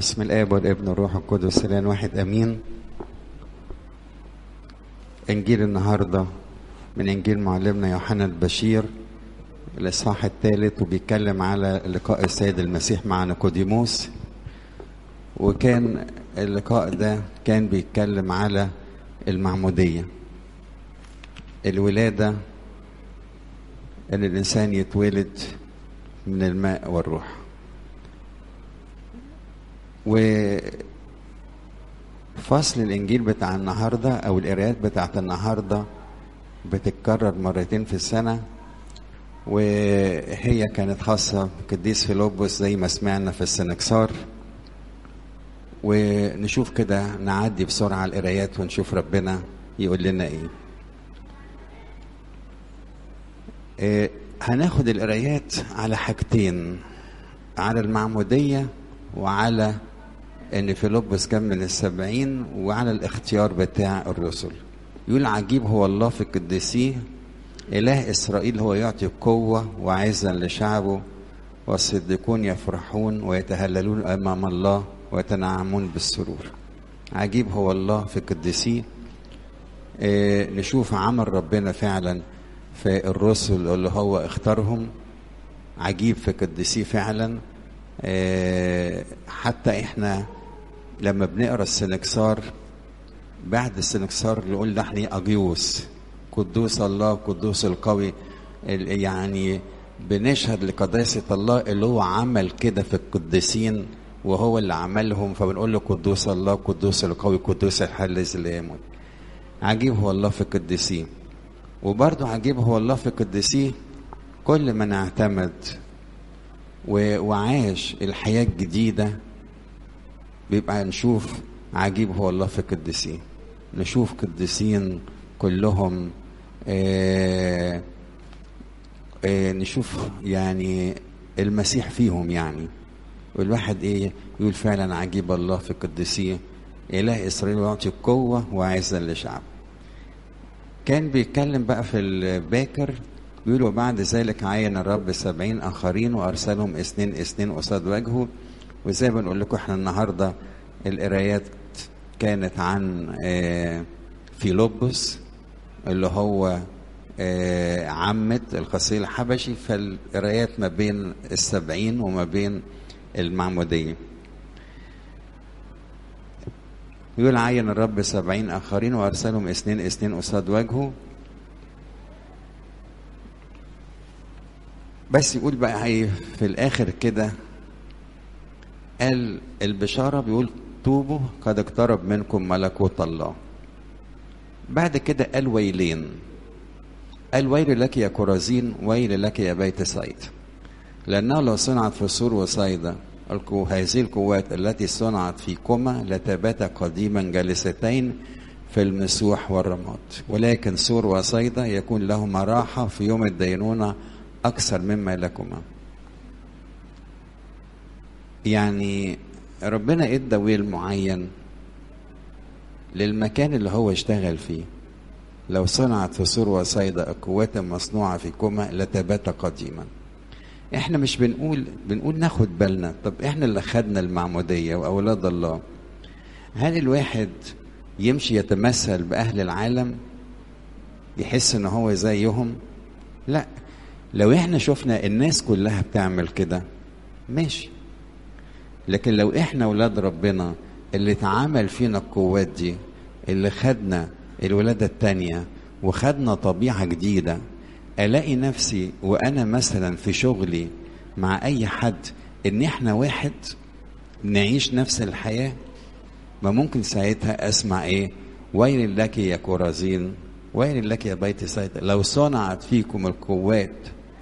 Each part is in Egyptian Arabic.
بسم الاب والابن والروح القدس الان واحد امين انجيل النهارده من انجيل معلمنا يوحنا البشير الاصحاح الثالث وبيتكلم على لقاء السيد المسيح مع نيقوديموس وكان اللقاء ده كان بيتكلم على المعموديه الولاده ان الانسان يتولد من الماء والروح وفصل الانجيل بتاع النهارده او القراءات بتاعت النهارده بتتكرر مرتين في السنه وهي كانت خاصه بقديس فيلبس زي ما سمعنا في السنكسار ونشوف كده نعدي بسرعه القرايات ونشوف ربنا يقول لنا ايه إيه هناخد القرايات على حاجتين على المعموديه وعلى ان فيلبس كان من السبعين وعلى الاختيار بتاع الرسل يقول عجيب هو الله في قديسيه اله اسرائيل هو يعطي قوه وعزا لشعبه والصديقون يفرحون ويتهللون امام الله ويتنعمون بالسرور عجيب هو الله في قديسيه اه نشوف عمل ربنا فعلا في الرسل اللي هو اختارهم عجيب في قديسيه فعلا اه حتى احنا لما بنقرا السنكسار بعد السنكسار نقول نحن اجيوس قدوس الله قدوس القوي يعني بنشهد لقداسة الله اللي هو عمل كده في القديسين وهو اللي عملهم فبنقول له قدوس الله قدوس القوي قدوس الحل الذي يموت عجيب هو الله في القديسين وبرضه عجيب هو الله في القديسين كل من اعتمد وعاش الحياة الجديدة بيبقى نشوف عجيب هو الله في قديسين نشوف قديسين كلهم آآ آآ نشوف يعني المسيح فيهم يعني والواحد ايه يقول فعلا عجيب الله في قديسيه اله اسرائيل يعطي قوه وعزا لشعب كان بيتكلم بقى في الباكر بيقول وبعد ذلك عين الرب سبعين آخرين وأرسلهم اثنين اثنين قصاد وجهه وزي ما بنقول لكم احنا النهارده القرايات كانت عن فيلبس اللي هو عمة القصير الحبشي فالقرايات ما بين السبعين وما بين المعمودية يقول عين الرب سبعين آخرين وأرسلهم اثنين اثنين قصاد وجهه بس يقول بقى هي في الاخر كده قال البشاره بيقول توبوا قد اقترب منكم ملكوت الله بعد كده قال ويلين قال ويل لك يا كرازين ويل لك يا بيت سعيد لأنه لو صنعت في سور وصيدا هذه القوات التي صنعت فيكما لتبات قديما جالستين في المسوح والرماد ولكن سور وصيدا يكون لهما راحة في يوم الدينونة أكثر مما لكما يعني ربنا ادى ويل معين للمكان اللي هو اشتغل فيه لو صنعت في سور وصيدا القوات المصنوعة فيكما لتبات قديما احنا مش بنقول بنقول ناخد بالنا طب احنا اللي خدنا المعمودية وأولاد الله هل الواحد يمشي يتمثل بأهل العالم يحس ان هو زيهم لا لو احنا شفنا الناس كلها بتعمل كده ماشي لكن لو احنا ولاد ربنا اللي اتعامل فينا القوات دي اللي خدنا الولادة التانية وخدنا طبيعة جديدة الاقي نفسي وانا مثلا في شغلي مع اي حد ان احنا واحد نعيش نفس الحياة ما ممكن ساعتها اسمع ايه ويل لك يا كرازين ويل لك يا بيت سيد لو صنعت فيكم القوات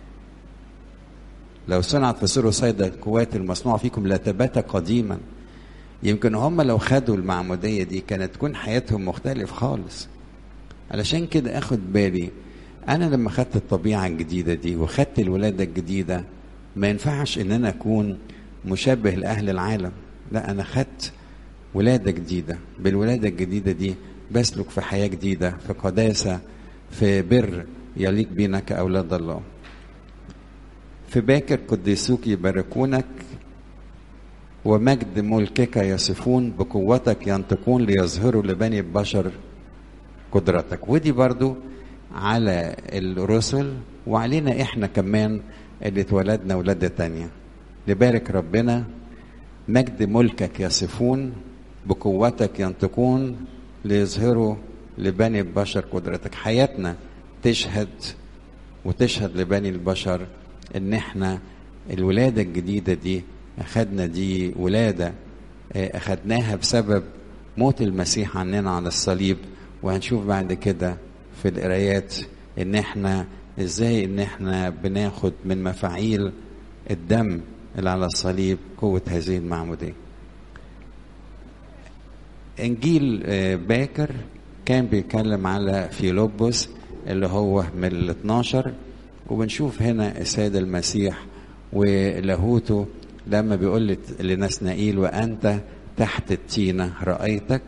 لو صنعت في سور صيدا القوات المصنوعة فيكم لتبات قديما يمكن هم لو خدوا المعمودية دي كانت تكون حياتهم مختلف خالص علشان كده اخد بالي انا لما خدت الطبيعة الجديدة دي وخدت الولادة الجديدة ما ينفعش ان انا اكون مشبه لاهل العالم لا انا خدت ولادة جديدة بالولادة الجديدة دي بسلك في حياة جديدة في قداسة في بر يليق بينا كأولاد الله في باكر قديسوك يباركونك ومجد ملكك يصفون بقوتك ينطقون ليظهروا لبني البشر قدرتك ودي برضو على الرسل وعلينا احنا كمان اللي اتولدنا ولادة تانية نبارك ربنا مجد ملكك يصفون بقوتك ينطقون ليظهروا لبني البشر قدرتك حياتنا تشهد وتشهد لبني البشر ان احنا الولادة الجديدة دي اخدنا دي ولادة اخدناها بسبب موت المسيح عننا على الصليب وهنشوف بعد كده في القرايات ان احنا ازاي ان احنا بناخد من مفاعيل الدم اللي على الصليب قوة هذه المعمودية انجيل باكر كان بيتكلم على فيلبس اللي هو من ال 12 وبنشوف هنا السيد المسيح ولاهوته لما بيقول لنسنائيل وانت تحت التينه رايتك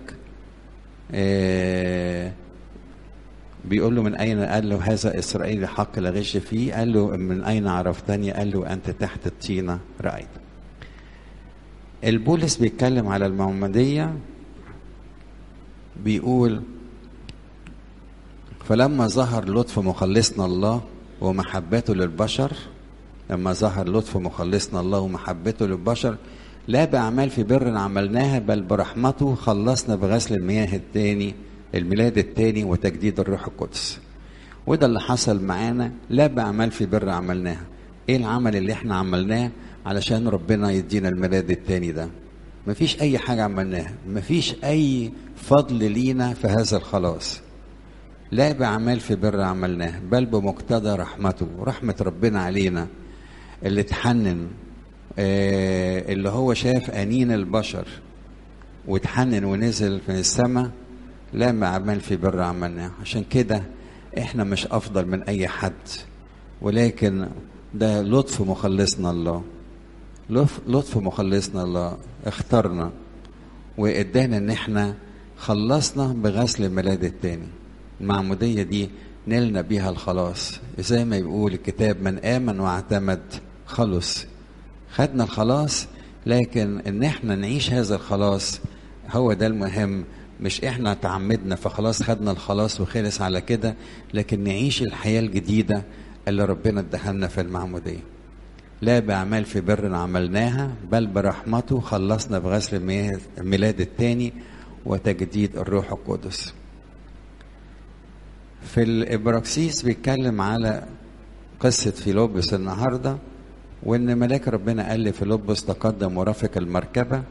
آه بيقول له من اين قال له هذا اسرائيل حق لا غش فيه قال له من اين عرفتني قال له انت تحت التينه رايت البولس بيتكلم على المعموديه بيقول فلما ظهر لطف مخلصنا الله ومحبته للبشر لما ظهر لطف مخلصنا الله ومحبته للبشر لا بأعمال في بر عملناها بل برحمته خلصنا بغسل المياه التاني الميلاد التاني وتجديد الروح القدس وده اللي حصل معانا لا بأعمال في بر عملناها ايه العمل اللي احنا عملناه علشان ربنا يدينا الميلاد التاني ده مفيش اي حاجة عملناها مفيش اي فضل لينا في هذا الخلاص لا بأعمال في بر عملناه بل بمقتضى رحمته رحمة ربنا علينا اللي اتحنن آه اللي هو شاف أنين البشر واتحنن ونزل في السماء لا بأعمال في بر عملناه عشان كده احنا مش أفضل من أي حد ولكن ده لطف مخلصنا الله لطف مخلصنا الله اختارنا وادانا ان احنا خلصنا بغسل الميلاد التاني المعمودية دي نلنا بيها الخلاص زي ما يقول الكتاب من آمن واعتمد خلص خدنا الخلاص لكن ان احنا نعيش هذا الخلاص هو ده المهم مش احنا تعمدنا فخلاص خدنا الخلاص وخلص على كده لكن نعيش الحياة الجديدة اللي ربنا ادهلنا في المعمودية لا بأعمال في بر عملناها بل برحمته خلصنا بغسل الميلاد الثاني وتجديد الروح القدس في الإبراكسيس بيتكلم على قصة فيلبس النهاردة وإن ملاك ربنا قال لفيلبس تقدم ورافق المركبة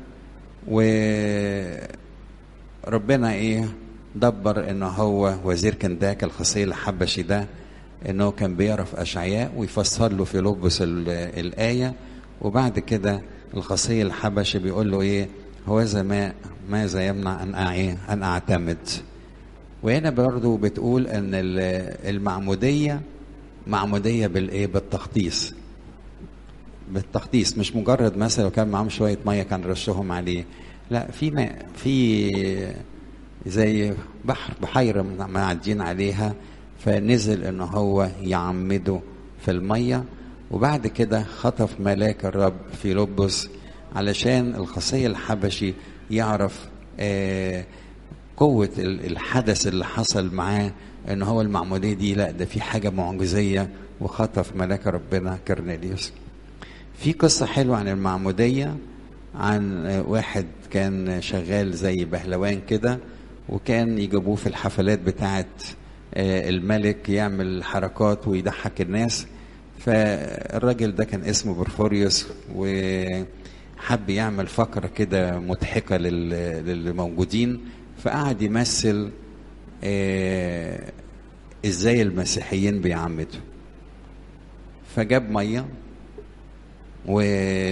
وربنا إيه دبر إن هو وزير كنداك الخصي الحبشي ده إنه كان بيعرف أشعياء ويفسر له فيلبس الآية وبعد كده الخصي الحبشي بيقول له إيه هو ما ماذا يمنع أن أعي أن أعتمد وهنا برضو بتقول ان المعمودية معمودية بالايه بالتخطيص بالتخطيص مش مجرد مثلا لو كان معاهم شوية مية كان رشهم عليه لا في ماء في زي بحر بحيرة معدين عليها فنزل ان هو يعمده في المية وبعد كده خطف ملاك الرب في لبس علشان الخصية الحبشي يعرف آه قوة الحدث اللي حصل معاه ان هو المعمودية دي لا ده في حاجة معجزية وخطف ملاك ربنا كرنيليوس في قصة حلوة عن المعمودية عن واحد كان شغال زي بهلوان كده وكان يجيبوه في الحفلات بتاعة الملك يعمل حركات ويضحك الناس فالراجل ده كان اسمه برفوريوس وحب يعمل فقرة كده مضحكة للموجودين فقعد يمثل آه ازاي المسيحيين بيعمدوا فجاب ميه و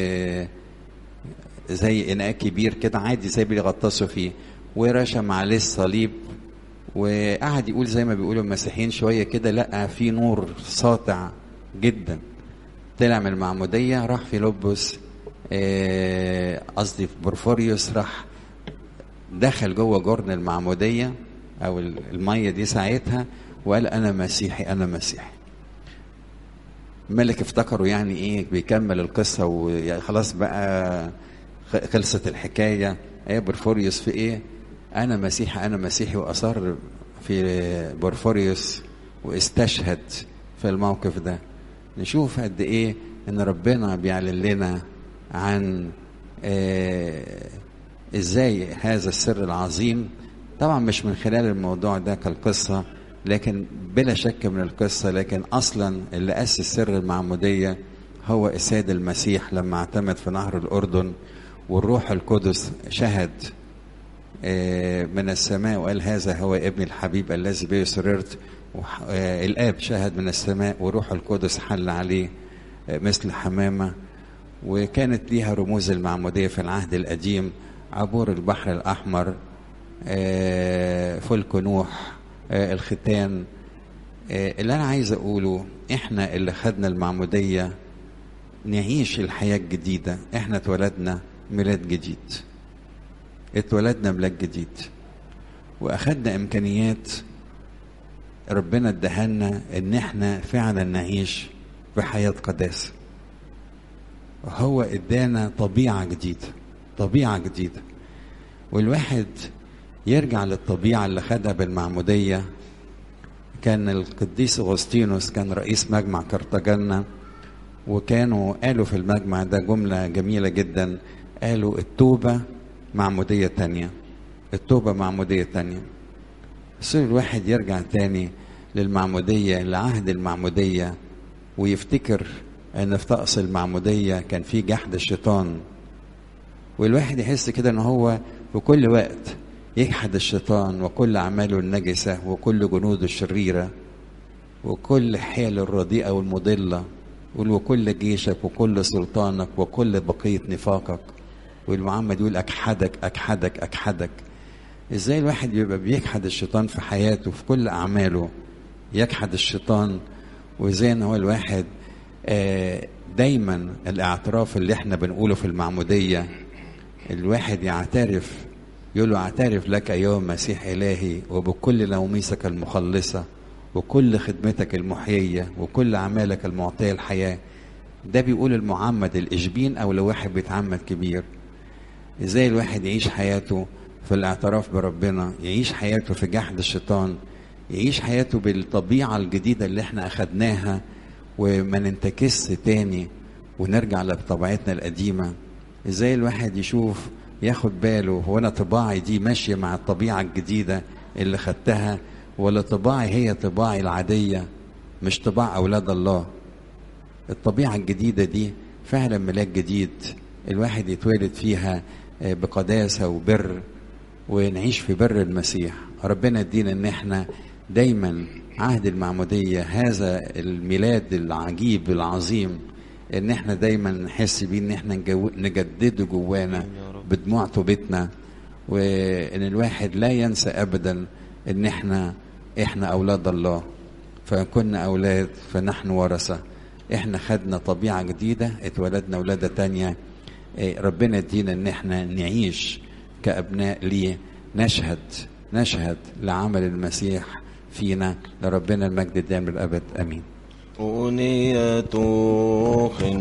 زي اناء كبير كده عادي زي بيغطسوا فيه ورشم عليه الصليب وقعد يقول زي ما بيقولوا المسيحيين شويه كده لقى في نور ساطع جدا طلع من المعموديه راح في لبس قصدي آه بورفوريوس راح دخل جوه جرن المعموديه او الميه دي ساعتها وقال انا مسيحي انا مسيحي الملك افتكروا يعني ايه بيكمل القصه وخلاص بقى خلصت الحكايه ايه بورفوريوس في ايه انا مسيحي انا مسيحي واصر في بورفوريوس واستشهد في الموقف ده نشوف قد ايه ان ربنا بيعلن لنا عن آه ازاي هذا السر العظيم طبعا مش من خلال الموضوع ده كالقصه لكن بلا شك من القصه لكن اصلا اللي اسس سر المعموديه هو السيد المسيح لما اعتمد في نهر الاردن والروح القدس شهد من السماء وقال هذا هو ابن الحبيب الذي به سررت الاب شهد من السماء وروح القدس حل عليه مثل حمامه وكانت ليها رموز المعموديه في العهد القديم عبور البحر الاحمر فلك نوح الختان اللي انا عايز اقوله احنا اللي خدنا المعموديه نعيش الحياه الجديده احنا اتولدنا ميلاد جديد اتولدنا ميلاد جديد واخدنا امكانيات ربنا ادهلنا ان احنا فعلا نعيش بحياه قداسه هو ادانا طبيعه جديده طبيعه جديده والواحد يرجع للطبيعه اللي خدها بالمعموديه كان القديس اغسطينوس كان رئيس مجمع كرتاجنة وكانوا قالوا في المجمع ده جملة جميلة جدا قالوا التوبة معمودية تانية التوبة معمودية تانية يصير الواحد يرجع تاني للمعمودية لعهد المعمودية ويفتكر ان في طقس المعمودية كان في جحد الشيطان والواحد يحس كده ان هو في كل وقت يجحد الشيطان وكل أعماله النجسة وكل جنوده الشريرة وكل حيل الرديئة والمضلة وكل جيشك وكل سلطانك وكل بقية نفاقك والمعمد يقول أكحدك أكحدك أكحدك إزاي الواحد يبقى بيجحد الشيطان في حياته في كل أعماله يجحد الشيطان وإزاي إن هو الواحد دايما الاعتراف اللي احنا بنقوله في المعمودية الواحد يعترف يقول له اعترف لك ايها المسيح الهي وبكل نوميسك المخلصه وكل خدمتك المحييه وكل اعمالك المعطيه الحياه ده بيقول المعمد الاشبين او لو واحد بيتعمد كبير ازاي الواحد يعيش حياته في الاعتراف بربنا يعيش حياته في جحد الشيطان يعيش حياته بالطبيعه الجديده اللي احنا اخدناها وما ننتكس تاني ونرجع لطبيعتنا القديمه ازاي الواحد يشوف ياخد باله هو انا طباعي دي ماشيه مع الطبيعه الجديده اللي خدتها ولا طباعي هي طباعي العاديه مش طباع اولاد الله الطبيعه الجديده دي فعلا ملاك جديد الواحد يتولد فيها بقداسه وبر ونعيش في بر المسيح ربنا يدينا ان احنا دايما عهد المعموديه هذا الميلاد العجيب العظيم ان احنا دايما نحس بيه ان احنا نجدده جوانا بدموع توبتنا وان الواحد لا ينسى ابدا ان احنا احنا اولاد الله فكنا اولاد فنحن ورثه احنا خدنا طبيعه جديده اتولدنا ولاده تانية ربنا يدينا ان احنا نعيش كابناء ليه نشهد نشهد لعمل المسيح فينا لربنا المجد الدائم للابد امين أغنية